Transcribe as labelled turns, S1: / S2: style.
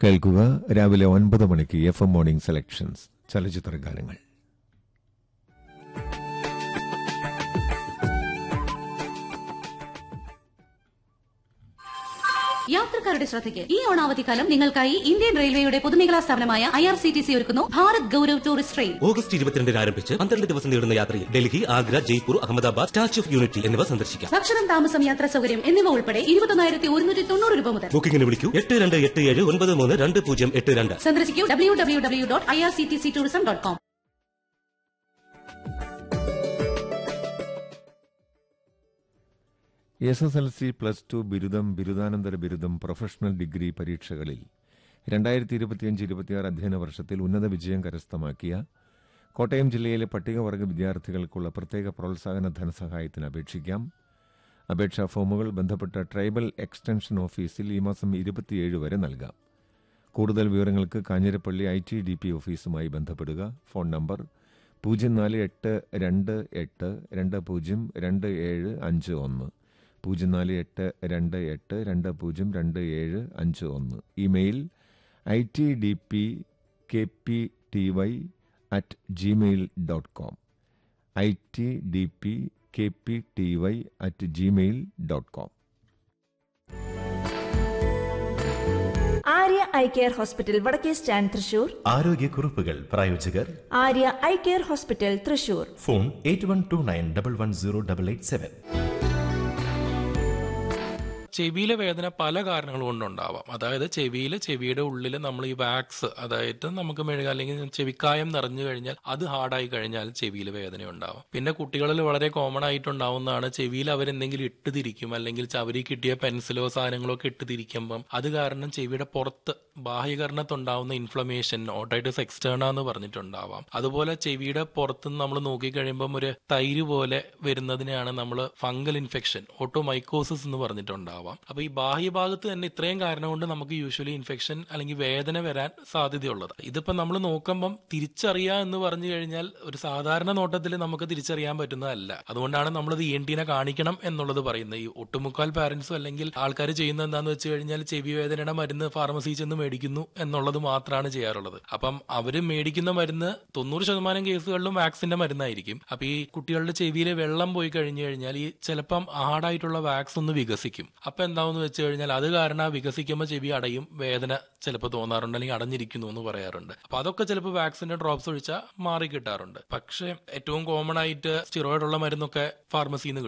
S1: കേൾക്കുക രാവിലെ ഒൻപത് മണിക്ക് എഫ് എം മോർണിംഗ് സെലക്ഷൻസ് ചലച്ചിത്ര ഗാനങ്ങൾ
S2: യാത്രക്കാരുടെ ശ്രദ്ധയ്ക്ക് ഈ ഓണാവധിക്കാലം നിങ്ങൾക്കായി ഇന്ത്യൻ റെയിൽവേയുടെ പൊതുമേഖലാ സ്ഥാപനമായ I R C T C ഒരുക്കുന്നു Bharat Gaurav tourist train
S3: August ഇരുപത്തിരണ്ടിന് ആരംഭിച്ച് പന്ത്രണ്ട് ദിവസം നീളുന്ന യാത്രയിൽ Delhi Agra Jaipur Ahmedabad Statue of Unity എന്നിവ സന്ദർശിക്കാം
S2: ഭക്ഷണം താമസം യാത്രാ സൗകര്യം എന്നിവ ഉൾപ്പെടെ ഇരുപത്തൊന്നായിരത്തി ഒരുന്നൂറ്റി തൊണ്ണൂറ് രൂപ മുതൽ
S3: ബുക്കിംഗിന് വിളിക്കൂ എട്ട് രണ്ട് എട്ട് ഏഴ് ഒൻപത് മൂന്ന് രണ്ട് പൂജ്യം എട്ട് രണ്ട്
S2: സന്ദർശിക്കൂ W W W dot I R C T C tourism dot com
S1: S S L C plus two ബിരുദം ബിരുദാനന്തര ബിരുദം പ്രൊഫഷണൽ ഡിഗ്രി പരീക്ഷകളിൽ രണ്ടായിരത്തി ഇരുപത്തിയഞ്ച് ഇരുപത്തിയാറ് അധ്യയന വർഷത്തിൽ ഉന്നത വിജയം കരസ്ഥമാക്കിയ കോട്ടയം ജില്ലയിലെ പട്ടികവർഗ വിദ്യാർത്ഥികൾക്കുള്ള പ്രത്യേക പ്രോത്സാഹന ധനസഹായത്തിന് അപേക്ഷിക്കാം അപേക്ഷാ ഫോമുകൾ ബന്ധപ്പെട്ട ട്രൈബൽ എക്സ്റ്റൻഷൻ ഓഫീസിൽ ഈ മാസം ഇരുപത്തിയേഴ് വരെ നൽകാം കൂടുതൽ വിവരങ്ങൾക്ക് Kanjirappally I T D P ഓഫീസുമായി ബന്ധപ്പെടുക ഫോൺ നമ്പർ പൂജ്യം നാല് എട്ട് രണ്ട് എട്ട് രണ്ട് പൂജ്യം രണ്ട് ഏഴ് അഞ്ച് ഒന്ന് പൂജ്യം നാല് എട്ട് രണ്ട് എട്ട് രണ്ട് പൂജ്യം രണ്ട് ഏഴ് അഞ്ച് ഒന്ന് email I T D P K P T Y at Gmail dot com I T D P K P T Y at Gmail dot com
S4: Arya eye care hospital വടക്കേ സ്റ്റാൻഡ് തൃശൂർ
S5: ആരോഗ്യക്കുറിപ്പുകൾ പ്രായോജകർ
S4: Arya eye care hospital Thrissur
S5: phone eight one two nine double one zero double eight seven
S6: ചെവിയിലെ വേദന പല കാരണങ്ങൾ കൊണ്ടുണ്ടാവാം അതായത് ചെവിയിൽ ചെവിയുടെ ഉള്ളിൽ നമ്മൾ ഈ വാക്സ് അതായത് നമുക്ക് മെഴുക അല്ലെങ്കിൽ ചെവിക്കായം നിറഞ്ഞു കഴിഞ്ഞാൽ അത് ഹാർഡായി കഴിഞ്ഞാൽ ചെവിയിൽ വേദന ഉണ്ടാവും പിന്നെ കുട്ടികളിൽ വളരെ കോമൺ ആയിട്ടുണ്ടാവുന്നതാണ് ചെവിയിൽ അവരെന്തെങ്കിലും ഇട്ട് തിരിക്കും അല്ലെങ്കിൽ ചവരി കിട്ടിയ പെൻസിലോ സാധനങ്ങളോ ഒക്കെ ഇട്ട് തിരിക്കുമ്പം അത് കാരണം ചെവിയുടെ പുറത്ത് ബാഹ്യകരണത്തുണ്ടാവുന്ന ഇൻഫ്ലമേഷൻ ഓട്ടൈറ്റിസ് എക്സ്റ്റേണ എന്ന് പറഞ്ഞിട്ടുണ്ടാവാം അതുപോലെ ചെവിയുടെ പുറത്തുനിന്ന് നമ്മൾ നോക്കിക്കഴിയുമ്പം ഒരു തൈര് പോലെ വരുന്നതിനെയാണ് നമ്മൾ ഫംഗൽ ഇൻഫെക്ഷൻ ഓട്ടോമൈക്കോസിസ് എന്ന് പറഞ്ഞിട്ടുണ്ടാവാം അപ്പൊ ഈ ബാഹ്യഭാഗത്ത് തന്നെ ഇത്രയും കാരണം കൊണ്ട് നമുക്ക് യൂഷ്വലി ഇൻഫെക്ഷൻ അല്ലെങ്കിൽ വേദന വരാൻ സാധ്യതയുള്ളത് ഇതിപ്പോ നമ്മൾ നോക്കുമ്പം തിരിച്ചറിയുക എന്ന് പറഞ്ഞു കഴിഞ്ഞാൽ ഒരു സാധാരണ നോട്ടത്തിൽ നമുക്ക് തിരിച്ചറിയാൻ പറ്റുന്നതല്ല അതുകൊണ്ടാണ് നമ്മളത് ഇ എൻ ടീനെ കാണിക്കണം എന്നുള്ളത് പറയുന്നത് ഈ ഒട്ടുമുക്കാൽ പാരന്റ്സും അല്ലെങ്കിൽ ആൾക്കാർ ചെയ്യുന്നത് എന്താന്ന് വെച്ച് കഴിഞ്ഞാൽ ചെവി വേദനയുടെ മരുന്ന് ഫാർമസിയിൽ ചെന്ന് മേടിക്കുന്നു എന്നുള്ളത് മാത്രമാണ് ചെയ്യാറുള്ളത് അപ്പം അവര് മേടിക്കുന്ന മരുന്ന് തൊണ്ണൂറ് ശതമാനം കേസുകളിലും വാക്സിന്റെ മരുന്നായിരിക്കും അപ്പൊ ഈ കുട്ടികളുടെ ചെവിയിലെ വെള്ളം പോയി കഴിഞ്ഞു കഴിഞ്ഞാൽ ഈ ചിലപ്പം ഹാർഡായിട്ടുള്ള വാക്സ് ഒന്ന് വികസിക്കും അപ്പൊ എന്താവെന്ന് വെച്ച് കഴിഞ്ഞാൽ അത് കാരണം ആ വികസിക്കുമ്പോൾ ചെവി അടയും വേദന ചിലപ്പോൾ തോന്നാറുണ്ട് അല്ലെങ്കിൽ അടഞ്ഞിരിക്കുന്നു എന്ന് പറയാറുണ്ട് അപ്പൊ അതൊക്കെ ചിലപ്പോൾ വാക്സിന്റെ ഡ്രോപ്സ് ഒഴിച്ചാൽ മാറി കിട്ടാറുണ്ട് പക്ഷേ ഏറ്റവും കോമൺ ആയിട്ട് സ്റ്റിറോയിഡ് ഉള്ള മരുന്നൊക്കെ ഫാർമസിയിൽ നിന്ന്